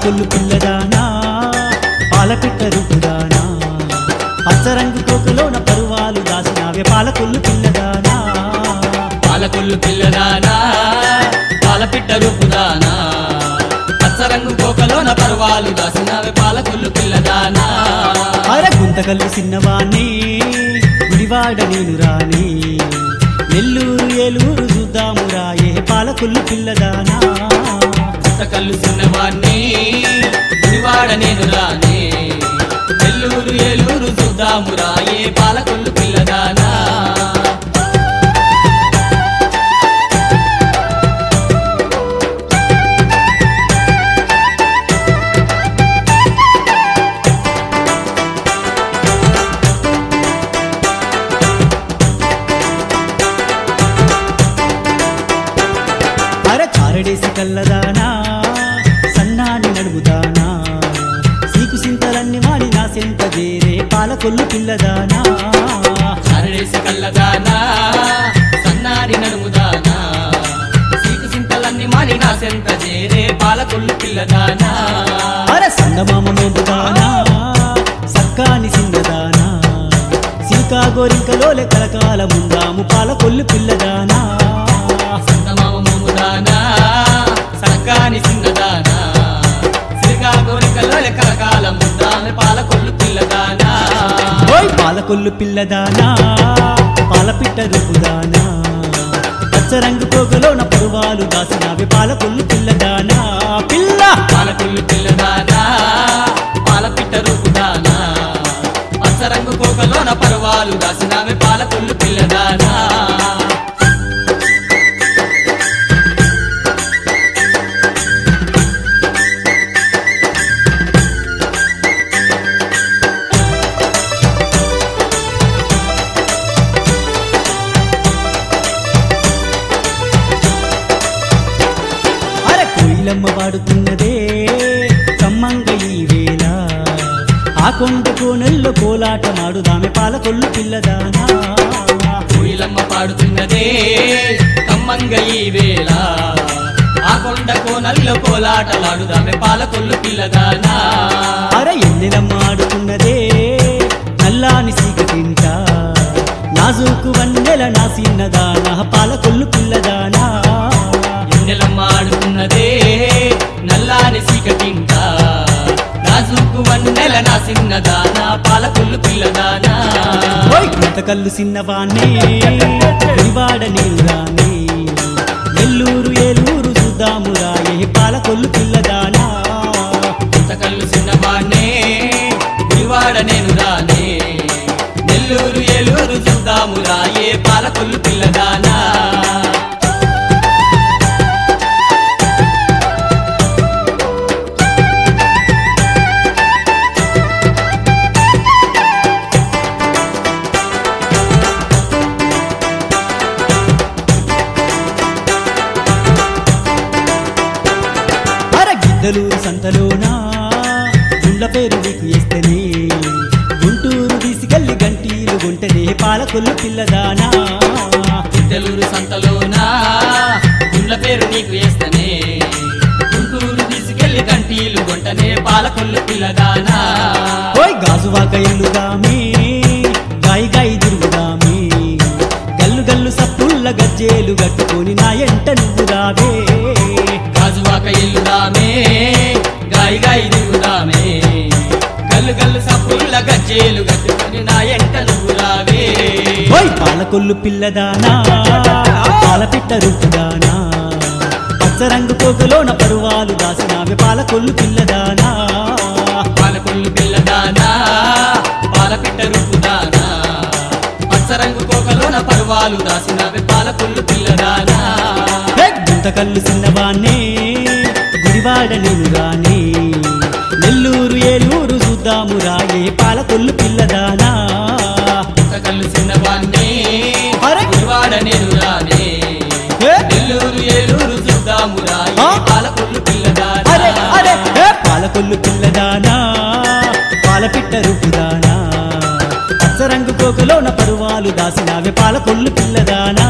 పాలకొల్లు పిల్లదానా పాలపిట్ట రుపుదానా పచ్చరంగు కోకలోన పరువాలు దాసినావే పాలకొల్లు పిల్లదానా పాలకొల్లు పిల్లదానా పాలపిట్ట రూపుదానా పచ్చరంగు కోకలోన పర్వాలు దాసినవి పాలకొల్లు పిల్లదానా అర గుంతకల్లు సిన్నవాణ్ణి గుడివాడ నేను రాని నెల్లూరు ఏలూరు చూద్దాము రాయే పాలకొల్లు పిల్లదానా కళ్ళు చిన్నవాణ్ణి గుడివాడ నేను రానే నెల్లూరు ఏలూరు చూద్దాము రాయే పాలకొల్లు పిల్లదానా అర చారడేసి కల్లదానా సన్నాని నడుముదానా సీకు సింతలన్నీ వాడి నా సెంత చేరే పాలకొల్లు పిల్లదానా చారడేసి కళ్ళదానా సన్నారి నడుముదానా సీకు సింతలన్నీ మాని నా సెంత చేరే పాలకొల్లు పిల్లదానా అర సందమామ మోపుదానా సక్కాని సిన్నదానా సీకా గోరింకలోలే కలకాల ముందాము పాలకొల్లు పిల్లదానా సందమామ మోముదానా సక్కాని సిన్నదానా సిరిగా కోరికలో కలకాల ముద్దామె పాలకొల్లు పిల్లదానా ఓయ్ పాలకొల్లు పిల్లదానా పాలపిట్ట రూపుదానా పచ్చరంగు పోగలోన పరువాలు దాసినవి పాలకొల్లు పిల్లదానా పిల్ల పాలకొల్లు పిల్లదానా పాలపిట్ట రూపుదానా పచ్చరంగు కోకలోన పర్వాలు దాసినామె పాలకొల్లు పిల్లదానా అర కోయిలమ్మ పాడుతున్నదే కమ్మంగ ఈ వేళ ఆ కొండ కోనెల్లో కోలాట మాడుదామె పాలకొల్లు పిల్లదానా కోయిలమ్మ పాడుతున్నదే కమ్మంగ ఈ వేళ ఆ కొండ కోనల్లో కోలాటలాడుదామె పాలకొల్లు పిల్లదానా అర ఎన్నెలమ్మ ఆడుతున్నదే నల్లాని సీక తింట నాజూకు వన్నెల నా సిన్నదానా పాలకొల్లు పిల్లదానా ఎన్నెలమ్మ ఆడుతున్నదే నల్లాని సీకటింట నాజుకు వన్నెల నా సిన్నదానా పాలకొల్లు పిల్లదానా ఓయ్ కళ్ళు సిన్నవాణ్ణి గుడివాడ నీరు రాని నెల్లూరు ఏలూరు చూద్దాము రాయే పాలకొల్లు పిల్లదానా కళ్ళు చిన్నవాణ్ణే గుడివాడ నేను రానే నెల్లూరు ఏలూరు చూద్దాము రాయే పాలకొల్లు పిల్లదానా అర గిద్దలూరు సంతలోనా గుండ్ల పేరు నీకు వేస్తేనే గుంటూరు తీసుకెళ్లి గంటీలు గుంటనే పాలకొల్లు పిల్లదానా ఇద్దలూరు సంతలోనా గుండ్ల పేరు నీకు వేస్తనే గుంటూరు తీసుకెళ్లి కంటీలు గొంటనే పాలకొల్లు పిల్లదానా ఓయ్ గాజువాక ఎల్లుదామే గాయి గాయి తిరుగుదామే గల్లు గల్లు సప్పుల్ల గజ్జేలు కట్టుకొని నా ఎంట నువ్వు రావే గాజువాక ఎల్లుదామే గాయి గాయి దిగుదామే గల్లు గల్లు సప్పుల్ల గజ్జేలు కట్టుకొని నా ఎంట నువ్వు రావే ఓయ్ పాలకొల్లు పిల్లదానా పాలపిట్ట రుప్పుదానా పచ్చరంగు పోగలోన పరువాలు దాసినావే పాలకొల్లు పిల్లదానా పాలకొల్లు పిల్లదానా పాలపిట్ట రుపుదానా పచ్చరంగు కోకలోన పర్వాలు దాసినవి పాలకొల్లు పిల్లదానా హే, గుంతకల్లు చిన్నవాణ్ణి గుడివాడ నేను రాని నెల్లూరు ఏలూరు చూద్దాము రాయే పాలకొల్లు పిల్లదానా కళ్ళు చిన్నవాణ్ణి అరే! గుడివాడ నేను రానే ఏ? నెల్లూరు ఏలూరు చూద్దాము రాయి ఆ? పాలకొల్లు పిల్లదానా అరే అరే ఏ పాలకొల్లు పిల్లదానా పాలపిట్ట రూపుదానా పచ్చరంగు కోకలోన పరువాలు దాసినావే పాలకొల్లు పిల్లదానా